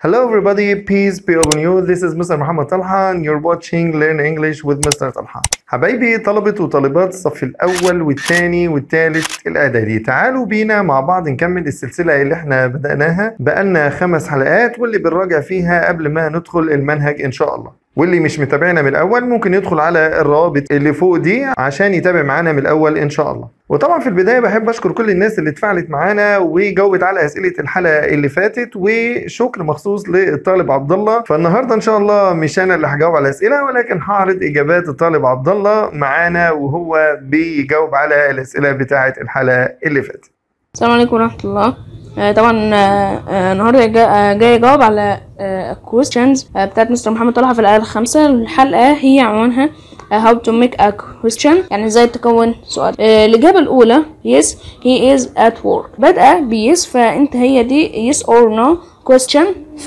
Hello everybody, peace be upon you. This is Mr. محمد طلحة and you're watching Learn English with Mr. طلحة. حبايبي طلبة وطالبات الصف الأول والثاني والثالث الإعدادي تعالوا بينا مع بعض نكمل السلسلة اللي احنا بدأناها بقالنا خمس حلقات واللي بنراجع فيها قبل ما ندخل المنهج إن شاء الله. واللي مش متابعنا من الاول ممكن يدخل على الروابط اللي فوق دي عشان يتابع معانا من الاول ان شاء الله وطبعا في البدايه بحب اشكر كل الناس اللي اتفاعلت معانا وجاوبت على اسئله الحلقه اللي فاتت وشكر مخصوص للطالب عبد الله فالنهارده ان شاء الله مش انا اللي هجاوب على الاسئله ولكن هعرض اجابات الطالب عبد الله معانا وهو بيجاوب على الاسئله بتاعه الحلقه اللي فاتت السلام عليكم ورحمة الله آه، طبعا آه، آه، النهارده جا- آه، جاي اجاوب على questions بتاعت مستر محمد طلحة في الآية الخامسة الحلقة هي عنوانها آه، how to make a question يعني ازاي تكون سؤال آه، الإجابة الأولى yes he is at work بدأ ب yes فأنت هي دي yes or no question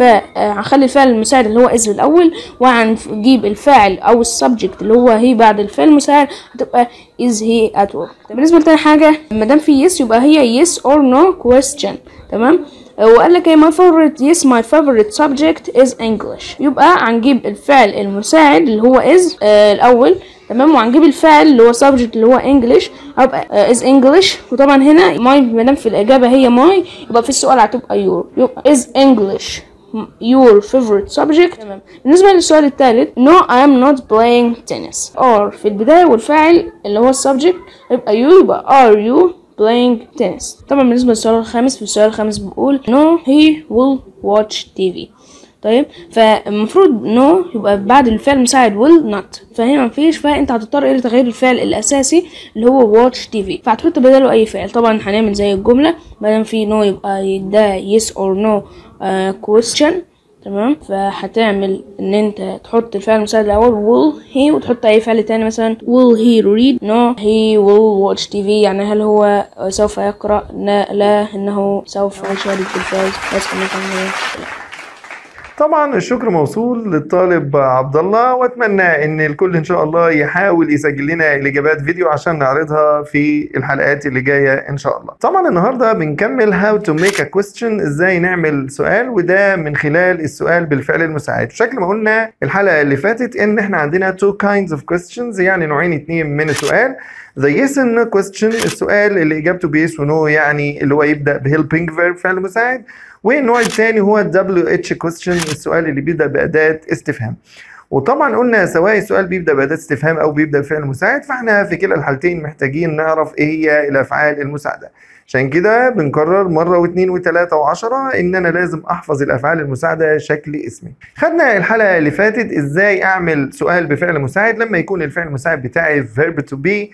فهنخلي الفعل المساعد اللي هو is الأول وهنجيب الفاعل أو السبجكت اللي هو هي بعد الفعل المساعد هتبقى is he at work بالنسبة لتاني حاجة مادام في yes يبقى هي yes or no question تمام وقال لك ايه my favorite yes my favorite subject is English يبقى هنجيب الفعل المساعد اللي هو is آه الأول تمام وهنجيب الفعل اللي هو subject اللي هو English هيبقى آه is English وطبعا هنا my مادام في الإجابة هي my يبقى في السؤال هتبقى your يبقى is English your favorite subject تمام بالنسبة للسؤال الثالث no I am not playing tennis or في البداية والفاعل اللي هو السبجكت يبقى you يبقى are you playing tennis طبعا بالنسبة للسؤال الخامس في السؤال الخامس بيقول no he will watch TV طيب فالمفروض no يبقى بعد الفعل المساعد will not فهنا مفيش فانت هتضطر الى تغيير الفعل الاساسي اللي هو watch TV فهتحط بداله اي فعل طبعا هنعمل زي الجملة مادام في no يبقى ده yes or no uh, question تمام فهتعمل ان انت تحط الفعل المساعد الاول will he وتحط اي فعل تاني مثلا will he read no he will watch TV يعني هل هو سوف يقرأ لا, لا انه سوف يشاهد التلفاز بس كما كان طبعا الشكر موصول للطالب عبد الله واتمنى ان الكل ان شاء الله يحاول يسجل لنا الاجابات فيديو عشان نعرضها في الحلقات اللي جايه ان شاء الله طبعا النهارده بنكمل how to make a question ازاي نعمل سؤال وده من خلال السؤال بالفعل المساعد بشكل ما قلنا الحلقه اللي فاتت ان احنا عندنا two kinds of questions يعني نوعين اتنين من السؤال The yes and no question السؤال اللي اجابته بيس ونو يعني اللي هو يبدا ب helping verb فعل مساعد والنوع الثاني هو WH question السؤال اللي بيبدا باداه استفهام وطبعا قلنا سواء السؤال بيبدا باداه استفهام او بيبدا بفعل مساعد فاحنا في كلا الحالتين محتاجين نعرف ايه هي الافعال المساعده عشان كده بنكرر مره واثنين وثلاثه وعشرة ان انا لازم احفظ الافعال المساعده شكل اسمي خدنا الحلقه اللي فاتت ازاي اعمل سؤال بفعل مساعد لما يكون الفعل المساعد بتاعي verb to be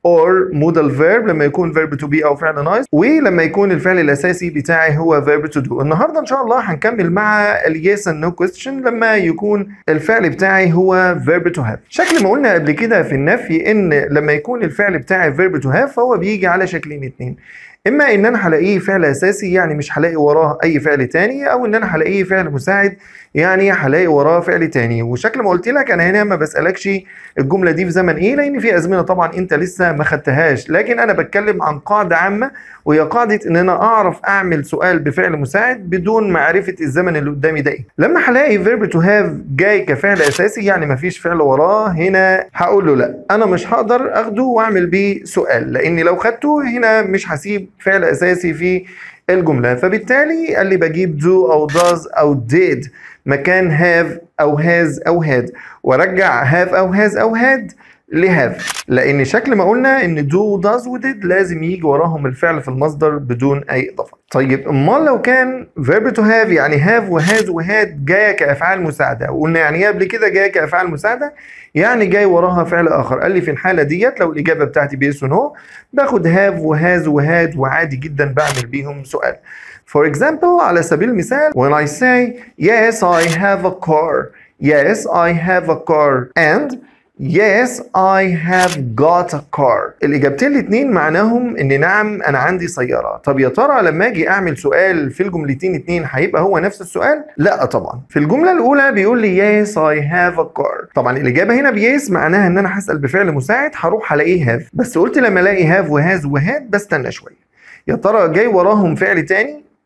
or modal verb لما يكون verb to be او فعل ناقص ولما يكون الفعل الاساسي بتاعي هو verb to do النهارده ان شاء الله هنكمل مع ال yes and no question لما يكون الفعل بتاعي هو verb to have شكل ما قلنا قبل كده في النفي ان لما يكون الفعل بتاعي verb to have فهو بيجي على شكلين اتنين اما ان انا هلاقيه فعل اساسي يعني مش هلاقي وراه اي فعل تاني او ان انا هلاقيه فعل مساعد يعني هلاقي وراه فعل تاني وشكل ما قلت لك انا هنا ما بسالكش الجمله دي في زمن ايه لان في ازمنه طبعا انت لسه ما خدتهاش لكن انا بتكلم عن قاعده عامه وهي قاعده ان انا اعرف اعمل سؤال بفعل مساعد بدون معرفه الزمن اللي قدامي ده ايه لما هلاقي verb to have جاي كفعل اساسي يعني ما فيش فعل وراه هنا هقول له لا انا مش هقدر اخده واعمل بيه سؤال لاني لو خدته هنا مش هسيب فعل اساسي في الجمله فبالتالي قال لي بجيب do او does او did مكان have او has او had وارجع have او has او had لهاف لان شكل ما قلنا ان do does و did لازم يجي وراهم الفعل في المصدر بدون اي اضافه طيب امال لو كان verb to have يعني have وhas وهاد جايه كافعال مساعده وقلنا يعني ايه قبل كده جايه كافعال مساعده يعني جاي وراها فعل اخر قال لي في الحاله ديت لو الاجابه بتاعتي بيس ونو باخد have وهاز وهاد وعادي جدا بعمل بيهم سؤال For example على سبيل المثال when I say yes I have a car yes I have a car and Yes, I have got a car. الإجابتين الاتنين معناهم إن نعم أنا عندي سيارة. طب يا ترى لما أجي أعمل سؤال في الجملتين اتنين هيبقى هو نفس السؤال؟ لا طبعا. في الجملة الأولى بيقول لي yes I have a car. طبعا الإجابة هنا بيس معناها إن أنا هسأل بفعل مساعد هروح هلاقيه have. بس قلت لما ألاقي have وهاز وهاد بستنى شوية. يا ترى جاي وراهم فعل تاني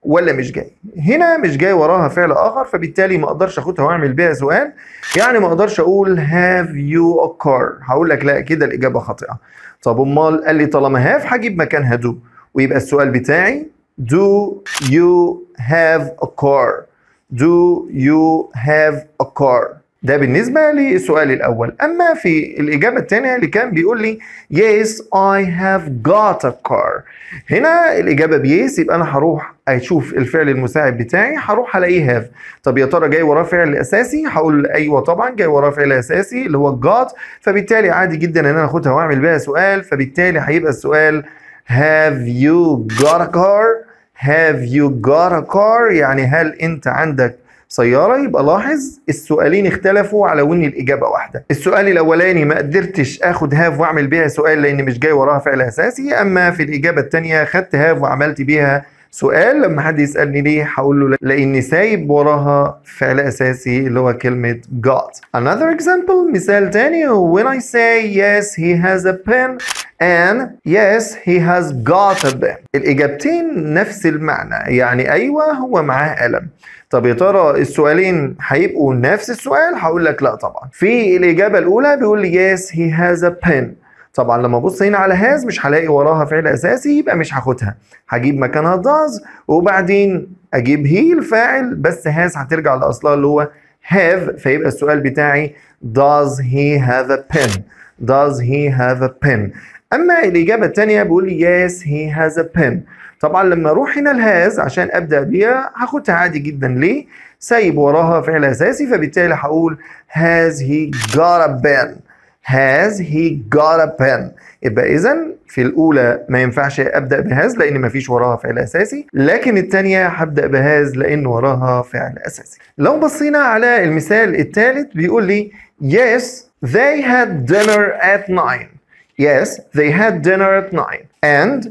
ولا مش جاي هنا مش جاي وراها فعل اخر فبالتالي ما اقدرش اخدها واعمل بيها سؤال يعني ما اقدرش اقول have you a car هقول لك لا كده الاجابه خاطئه طب امال قال لي طالما have هجيب مكانها do ويبقى السؤال بتاعي do you have a car do you have a car ده بالنسبة للسؤال الأول أما في الإجابة الثانية اللي كان بيقول لي yes I have got a car هنا الإجابة بيس يبقى أنا هروح أشوف الفعل المساعد بتاعي هروح ألاقيه have طب يا ترى جاي وراه فعل أساسي هقول أيوه طبعا جاي وراه فعل أساسي اللي هو got فبالتالي عادي جدا إن أنا أخدها وأعمل بيها سؤال فبالتالي هيبقى السؤال have you got a car have you got a car يعني هل أنت عندك سيارة يبقى لاحظ السؤالين اختلفوا على وان الإجابة واحدة السؤال الأولاني ما قدرتش آخد هاف وأعمل بيها سؤال لأن مش جاي وراها فعل أساسي أما في الإجابة التانية خدت هاف وعملت بيها سؤال لما حد يسألني ليه هقول له لأني سايب وراها فعل أساسي اللي هو كلمة got another example مثال تاني when I say yes he has a pen and yes he has got a pen الإجابتين نفس المعنى يعني أيوة هو معاه قلم طب يا ترى السؤالين هيبقوا نفس السؤال هقول لك لا طبعا في الإجابة الأولى بيقول لي yes he has a pen طبعا لما ابص هنا على هاز مش هلاقي وراها فعل اساسي يبقى مش هاخدها هجيب مكانها does وبعدين اجيب هي الفاعل بس هاز هترجع لاصلها اللي هو have فيبقى السؤال بتاعي does he have a pen does he have a pen اما الاجابه الثانيه بيقول لي yes he has a pen طبعا لما اروح هنا الهاز عشان ابدا بيها هاخدها عادي جدا ليه سايب وراها فعل اساسي فبالتالي هقول has he got a pen has he got a pen يبقى اذا في الاولى ما ينفعش ابدا بهاز لان ما فيش وراها فعل اساسي لكن الثانيه هبدا بهاز لان وراها فعل اساسي لو بصينا على المثال الثالث بيقول لي yes they had dinner at 9 yes they had dinner at 9 and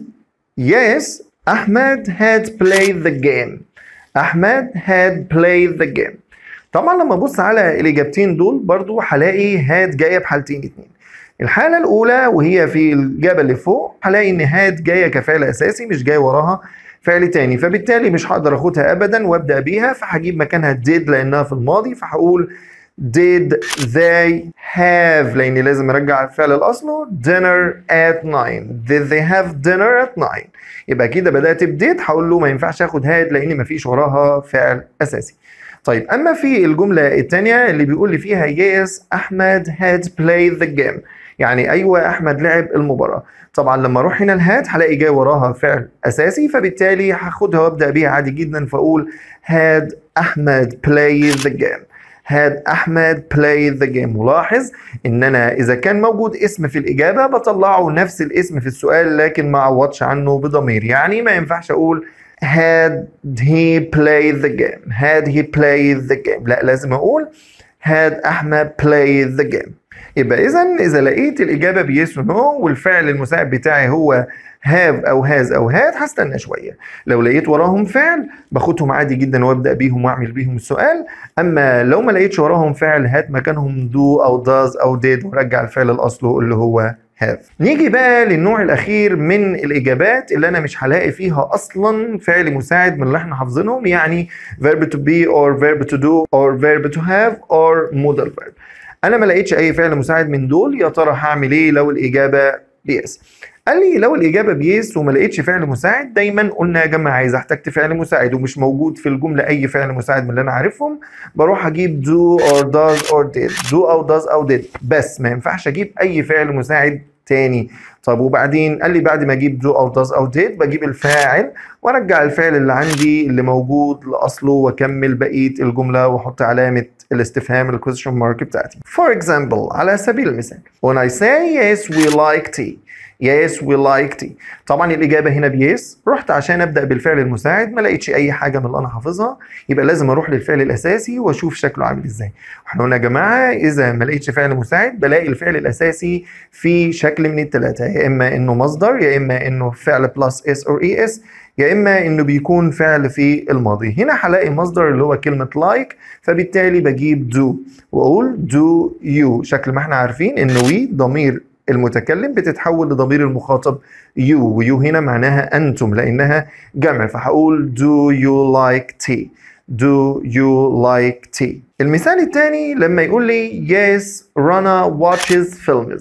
yes Ahmed had played the game Ahmed had played the game طبعا لما ابص على الاجابتين دول برضو هلاقي هاد جايه بحالتين اتنين الحاله الاولى وهي في الاجابه اللي فوق هلاقي ان هاد جايه كفعل اساسي مش جاي وراها فعل تاني فبالتالي مش هقدر اخدها ابدا وابدا بيها فهجيب مكانها did لانها في الماضي فهقول did they have لاني لازم ارجع الفعل لاصله dinner at 9 did they have dinner at 9 يبقى كده بدات بديت هقول له ما ينفعش اخد هاد لان مفيش وراها فعل اساسي طيب اما في الجمله الثانيه اللي بيقول لي فيها yes احمد had played the game يعني ايوه احمد لعب المباراه طبعا لما اروح هنا الهات هلاقي جاي وراها فعل اساسي فبالتالي هاخدها وابدا بيها عادي جدا فاقول had احمد played the game had احمد played the game ولاحظ ان انا اذا كان موجود اسم في الاجابه بطلعه نفس الاسم في السؤال لكن ما اعوضش عنه بضمير يعني ما ينفعش اقول had he played the game had he played the game لا لازم اقول had احمد played the game يبقى اذا اذا لقيت الاجابه بيس ونو والفعل المساعد بتاعي هو have او has او had هستنى شويه لو لقيت وراهم فعل باخدهم عادي جدا وابدا بيهم واعمل بيهم السؤال اما لو ما لقيتش وراهم فعل هات مكانهم do او does او did وارجع الفعل الاصله اللي هو have نيجي بقى للنوع الاخير من الاجابات اللي انا مش هلاقي فيها اصلا فعل مساعد من اللي احنا حافظينهم يعني verb to be or verb to do or verb to have or modal verb انا ما لقيتش اي فعل مساعد من دول يا ترى هعمل ايه لو الاجابه بيس قال لي لو الاجابه بيس وما لقيتش فعل مساعد دايما قلنا يا جماعه عايز احتجت فعل مساعد ومش موجود في الجمله اي فعل مساعد من اللي انا عارفهم بروح اجيب do or does or did do او does او did بس ما ينفعش اجيب اي فعل مساعد تاني طب وبعدين قال لي بعد ما اجيب do او does او did بجيب الفاعل وارجع الفعل اللي عندي اللي موجود لاصله واكمل بقيه الجمله واحط علامه الاستفهام الكويستشن مارك بتاعتي. For example على سبيل المثال when I say yes we like tea yes we like tea طبعا الاجابه هنا بيس رحت عشان ابدا بالفعل المساعد ما لقيتش اي حاجه من اللي انا حافظها يبقى لازم اروح للفعل الاساسي واشوف شكله عامل ازاي واحنا قلنا يا جماعه اذا ما لقيتش فعل مساعد بلاقي الفعل الاساسي في شكل من الثلاثه يا اما انه مصدر يا اما انه فعل بلس اس اور اي اس يا اما انه بيكون فعل في الماضي هنا هلاقي مصدر اللي هو كلمه like فبالتالي بجيب do واقول do you شكل ما احنا عارفين ان we ضمير المتكلم بتتحول لضمير المخاطب you ويو هنا معناها أنتم لأنها جمع فهقول do you like tea do you like tea المثال الثاني لما يقول لي yes Rana watches films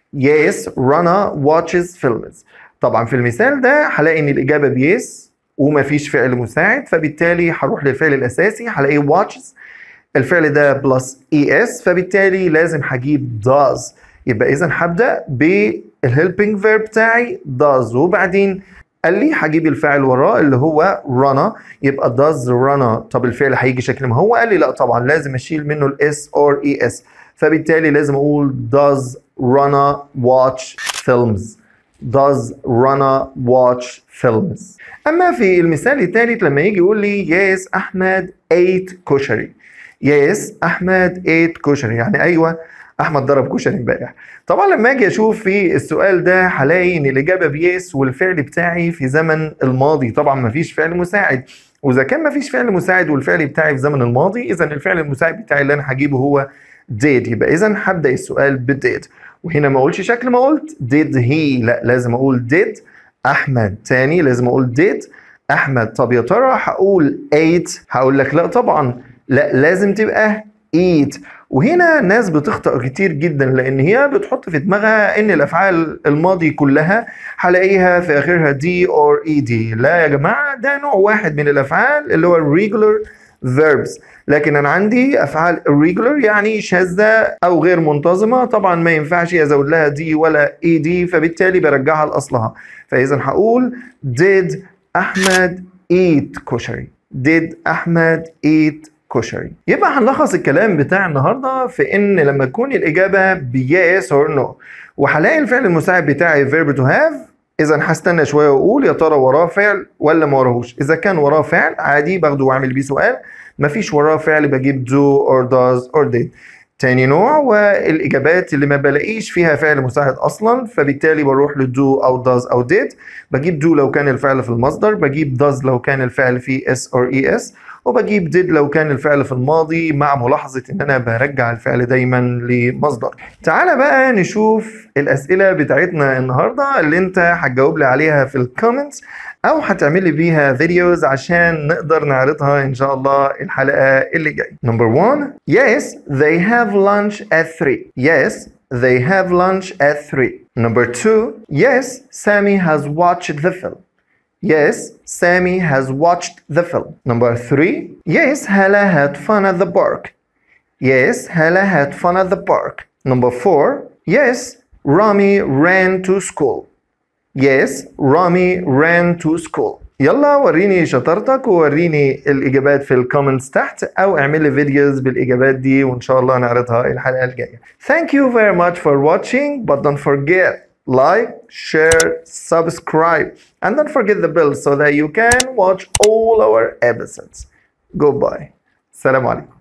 yes Rana watches films طبعا في المثال ده هلاقي ان الاجابه بيس ومفيش فعل مساعد فبالتالي هروح للفعل الاساسي هلاقيه watches الفعل ده بلس اي اس فبالتالي لازم هجيب does يبقى اذا هبدا بالهيلبينج فيرب بتاعي does وبعدين قال لي هجيب الفاعل وراه اللي هو رنا يبقى does رنا طب الفعل هيجي شكل ما هو قال لي لا طبعا لازم اشيل منه الاس اور اي اس فبالتالي لازم اقول does رنا watch films does رنا watch films اما في المثال الثالث لما يجي يقول لي yes احمد ate كشري yes احمد ate كشري يعني ايوه احمد ضرب كشري امبارح طبعا لما اجي اشوف في السؤال ده هلاقي ان الاجابه بيس والفعل بتاعي في زمن الماضي طبعا مفيش فعل مساعد واذا كان مفيش فعل مساعد والفعل بتاعي في زمن الماضي اذا الفعل المساعد بتاعي اللي انا هجيبه هو did يبقى اذا هبدا السؤال ب did وهنا ما اقولش شكل ما قلت did he لا لازم اقول did احمد تاني لازم اقول did احمد طب يا ترى هقول ate هقول لك لا طبعا لا لازم تبقى eat وهنا ناس بتخطأ كتير جدا لان هي بتحط في دماغها ان الافعال الماضي كلها هلاقيها في اخرها دي اور اي دي لا يا جماعه ده نوع واحد من الافعال اللي هو الريجولار verbs لكن انا عندي افعال irregular يعني شاذه او غير منتظمه طبعا ما ينفعش ازود لها دي ولا اي دي فبالتالي برجعها لاصلها فاذا هقول did احمد eat كشري did احمد eat كشري يبقى هنلخص الكلام بتاع النهارده في ان لما تكون الاجابه بيس اور نو وهلاقي الفعل المساعد بتاعي verb to have اذا هستنى شويه واقول يا ترى وراه فعل ولا ما وراهوش اذا كان وراه فعل عادي باخده واعمل بيه سؤال مفيش وراه فعل بجيب do or does or did تاني نوع والاجابات اللي ما بلاقيش فيها فعل مساعد اصلا فبالتالي بروح ل do او does او did بجيب do لو كان الفعل في المصدر بجيب does لو كان الفعل في s or es وبجيب did لو كان الفعل في الماضي مع ملاحظة ان انا برجع الفعل دايما لمصدر تعالى بقى نشوف الاسئلة بتاعتنا النهاردة اللي انت هتجاوب لي عليها في الكومنتس او هتعمل لي بيها فيديوز عشان نقدر نعرضها ان شاء الله الحلقة اللي جاية number one yes they have lunch at 3 yes they have lunch at 3 number two yes Sammy has watched the film Yes, Sammy has watched the film. Number three. Yes, Hala had fun at the park. Yes, Hala had fun at the park. Number four. Yes, Rami ran to school. Yes, Rami ran to school. يلا وريني شطارتك ووريني الإجابات في الكومنتس تحت أو اعمل لي فيديوز بالإجابات دي وإن شاء الله نعرضها الحلقة الجاية. Thank you very much for watching but don't forget like, share, subscribe, and don't forget the bell so that you can watch all our episodes. Goodbye. Salam alaikum.